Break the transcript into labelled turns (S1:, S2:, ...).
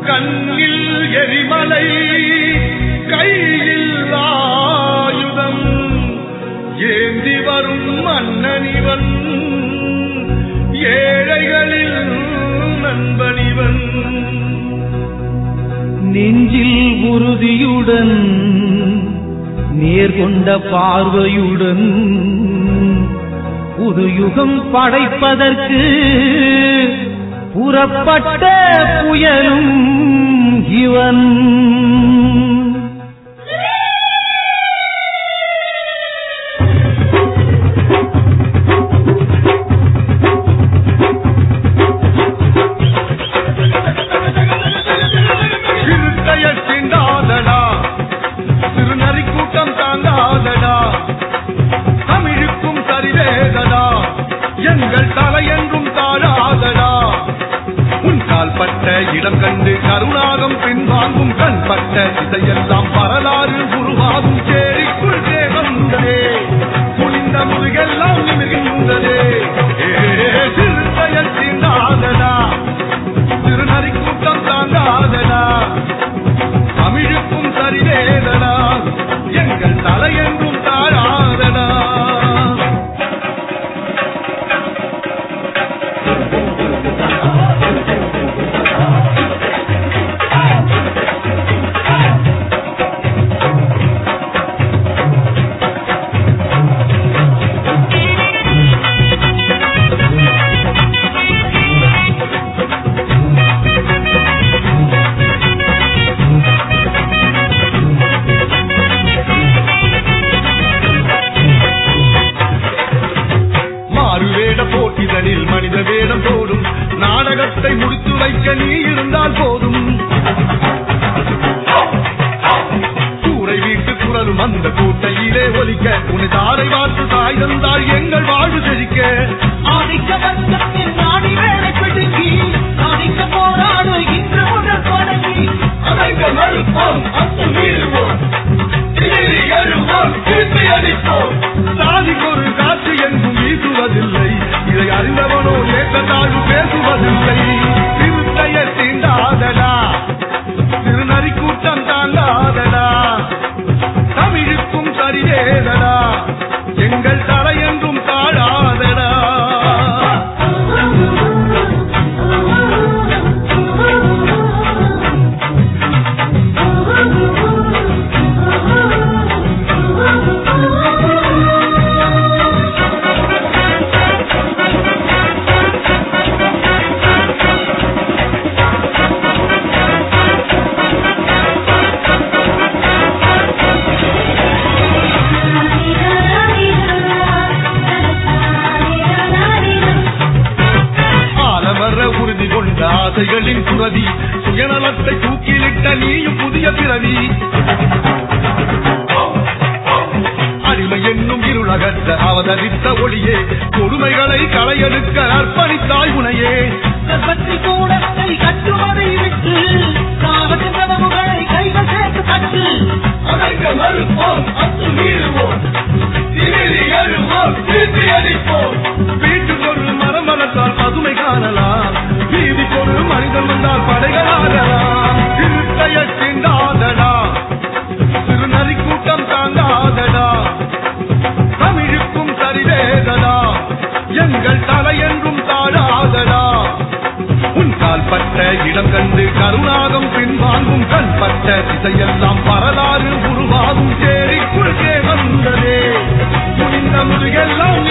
S1: கண்ணில் எரிமலை கையில் ஆயுதம் ஏந்தி வரும் மன்னனிவன் ஏழைகளில் நண்பனிவன்
S2: நெஞ்சில் உறுதியுடன் நேர்கொண்ட பார்வையுடன் புது யுகம் படைப்பதற்கு புறப்பட்ட புயலும் இவன்
S1: சிறுத்தைய தீண்டாதடா சிறுநரி கூட்டம் தாங்காதடா தமிழுக்கும் சரிவேதடா எங்கள் தலையென்றும் தாழாதடா உன் கால் பட்ட இடம் கண்டு கருணாகம் பின்வாங்கும் கண் பட்ட இதையெல்லாம் வரலாறு உருவாகும் சேரிக்குள் தேவந்ததே குனிந்த முதுகெல்லாம் நிமிர்கின்றதே ஏ, சிறுத்தைய தீண்டாதடா திருநரி கூட்டம் தாங்காதடா தமிழுக்கும் சரிவேதடா எங்கள் தலையென்றும் தாழாதடா மாறுவேட போட்டிதனில் மனித வேடம் போடும் நாடகத்தை முடித்து வைக்க நீ இருந்தால் போதும் கூரை வீட்டு குரலும் அந்த கூட்டையிலே ஒலிக்க உன்னை தாரை வார்த்து தாய் தந்தால் எங்கள் வாழ்வு செழிக்க
S2: ஆதிக்க வர்க்கத்தின் நாடி வேலை பிடுங்கி ஆதிக்க போராடுகின்ற உடல் தொடங்கி
S1: அடைக்க மறுப்போம் அத்துமீறுவோம் திமிரி எழுவோம் திருப்பி அடிப்போம் சாதிக்கொரு காற்று எங்கும் வீசுவதில்லை இதை அறிந்தவனோ ஏற்ற தாழ்வு பேசுவதில்லை திருத்தைய தீண்டாதடா திருநரி கூட்டம் தாண்டாதடா தமிழுக்கும் சரிவேதடா எங்கள் தலையென்றும் தாழாதடா ஆலமர உறுதி கொண்ட ஆசைகளின் குரதி சுயநலத்தை தூக்கிலிட்ட நீயும் புதிய பிறவி அடிமை என்னும் இருளகற்ற அவதரித்த ஒளியே கொடுமைகளை களையெடுக்க அர்ப்பணித்தாய் உனையே
S2: பற்றி கூடத்தை கட்டுவதை விட்டு காவல் கனவுகளை கைகள் சேர்த்து கட்டு
S1: அடைக்க மறுப்போம் அத்துமீறுவோம் திமிரி எழுவோம் திருப்பி அடிப்போம் வீட்டுக்கொரு மரம் வளர்த்தால் பதுமை காணலாம் வீதிக்கொரு மனிதன் வந்தால் படைகளாகலாம் திருத்தைய திண்டாதடா திருநரி கூட்டம் தாங்காதடா தமிழுக்கும் சரிவேதடா எங்கள் தலையென்றும் தாழாதடா உன் கால் பட்ட இடம் கண்டு கருணாகம் பின்வாங்கும் கண் பட்ட இதையெல்லாம் வரலாறு உருவாகும் சேரிக்குள் வந்ததே குனிந்த முதுகெல்லாம்